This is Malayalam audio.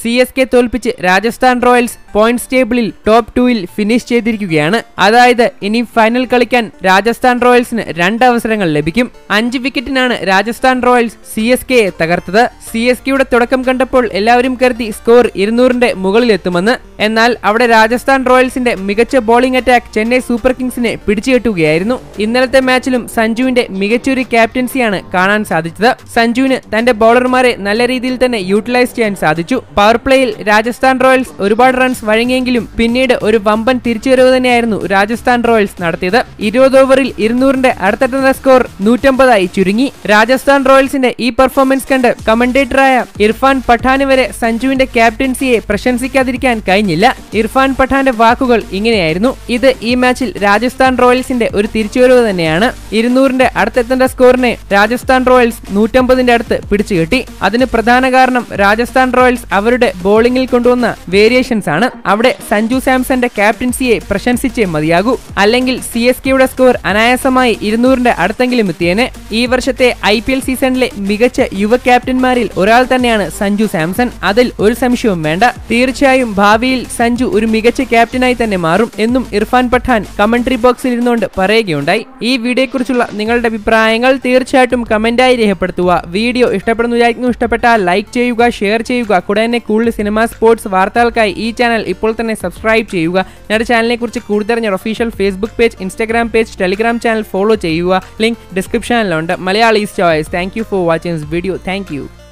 സി എസ് കെ തോൽപ്പിച്ച് രാജസ്ഥാൻ റോയൽസ് പോയിന്റ്സ് ടേബിളിൽ ടോപ്പ് ടൂവിൽ ഫിനിഷ് ചെയ്തിരിക്കുകയാണ് അതായത് ഇനി ഫൈനൽ കളിക്കാൻ രാജസ്ഥാൻ റോയൽസിന് രണ്ട് അവസരങ്ങൾ ലഭിക്കും അഞ്ച് വിക്കറ്റിനാണ് രാജസ്ഥാൻ റോയൽസ് സി എസ് കെയെ തകർത്തത് സി എസ് കെയുടെ തുടക്കം കണ്ടപ്പോൾ എല്ലാവരും കരുതി സ്കോർ ഇരുന്നൂറിന്റെ മുകളിലെത്തുമെന്ന് എന്നാൽ അവിടെ രാജസ്ഥാൻ റോയൽസിന്റെ മികച്ച ബോളിംഗ് അറ്റാക്ക് ചെന്നൈ സൂപ്പർ കിങ്സിനെ പിടിച്ചുകെട്ടുകയായിരുന്നു ഇന്നലത്തെ മാച്ചിലും സഞ്ജുവിന്റെ മികച്ചൊരു ക്യാപ്റ്റൻസിയാണ് കാണാൻ സാധിച്ചത് സഞ്ജുവിന് തന്റെ ബൗളർമാരെ നല്ല രീതിയിൽ തന്നെ യൂട്ടിലൈസ് ചെയ്യാൻ സാധിച്ചു പവർ പ്ലേയിൽ രാജസ്ഥാൻ റോയൽസ് ഒരുപാട് റൺസ് വഴങ്ങിയെങ്കിലും പിന്നീട് ഒരു വമ്പൻ തിരിച്ചുവരവ് തന്നെയായിരുന്നു രാജസ്ഥാൻ റോയൽസ് നടത്തിയത് ഇരുപത് ഓവറിൽ ഇരുന്നൂറിന്റെ അടുത്തെത്തുന്ന സ്കോർ നൂറ്റമ്പതായി ചുരുങ്ങി രാജസ്ഥാൻ റോയൽസിന്റെ ഈ പെർഫോമൻസ് കണ്ട് കമന്റേറ്ററായ ഇർഫാൻ പഠാന് വരെ സഞ്ജുവിന്റെ ക്യാപ്റ്റൻസിയെ പ്രശംസിക്കാതിരിക്കാൻ കഴിഞ്ഞില്ല ഇർഫാൻ പഠാന്റെ വാക്കുകൾ ഇങ്ങനെയായിരുന്നു ഇത് ഈ മാച്ചിൽ രാജസ്ഥാൻ റോയൽസിന്റെ ഒരു തിരിച്ചുവരവ് തന്നെയാണ് ഇരുന്നൂറിന്റെ അടുത്തെത്തേണ്ട സ്കോറിനെ രാജസ്ഥാൻ റോയൽസ് നൂറ്റമ്പതിന്റെ അടുത്ത് പിടിച്ചുകെട്ടി അതിന് പ്രധാന കാരണം രാജസ്ഥാൻ റോയൽസ് അവരുടെ ബോളിംഗിൽ കൊണ്ടുവന്ന വേരിയേഷൻസ് ആണ് അവിടെ സഞ്ജു സാംസന്റെ ക്യാപ്റ്റൻസിയെ പ്രശംസിച്ചേ മതിയാകൂ അല്ലെങ്കിൽ സി എസ് കെയുടെ സ്കോർ അനായാസമായി ഇരുന്നൂറിന്റെ അടുത്തെങ്കിലും എത്തിയേനെ ഈ വർഷത്തെ ഐ പി എൽ സീസണിലെ മികച്ച യുവ ക്യാപ്റ്റന്മാരിൽ ഒരാൾ തന്നെയാണ് സഞ്ജു സാംസൺ അതിൽ ഒരു സംശയവും വേണ്ട തീർച്ചയായും ഭാവിയിൽ സഞ്ജു ഒരു മികച്ച ക്യാപ്റ്റനായി തന്നെ മാറും എന്നും ഇർഫാൻ പഠാൻ കമന്ററി ബോക്സിൽ ഇരുന്നുകൊണ്ട് പറയുകയുണ്ടായി ഈ വീഡിയോയെക്കുറിച്ചുള്ള നിങ്ങളുടെ അഭിപ്രായങ്ങൾ തീർച്ചയായിട്ടും കമന്റായി രേഖപ്പെടുത്തുക വീഡിയോ ഇഷ്ടപ്പെടുന്നു വിചാരിക്കുന്നു ഇഷ്ടപ്പെട്ടാൽ ലൈക്ക് ചെയ്യുക ഷെയർ ചെയ്യുക കൂടെ തന്നെ കൂടുതൽ സിനിമ സ്പോർട്സ് വാർത്തകൾക്കായി ഈ ചാനൽ ഇപ്പോൾ തന്നെ സബ്സ്ക്രൈബ് ചെയ്യുക ഞങ്ങളുടെ ചാനലിനെ കുറിച്ച് കൂടുതൽ ഞാൻ official Facebook page Instagram page Telegram channel follow ചെയ്യുക ലിങ്ക് ഡിസ്ക്രിപ്ഷനിലുണ്ട് Malayalis choice thank you for watching this video thank U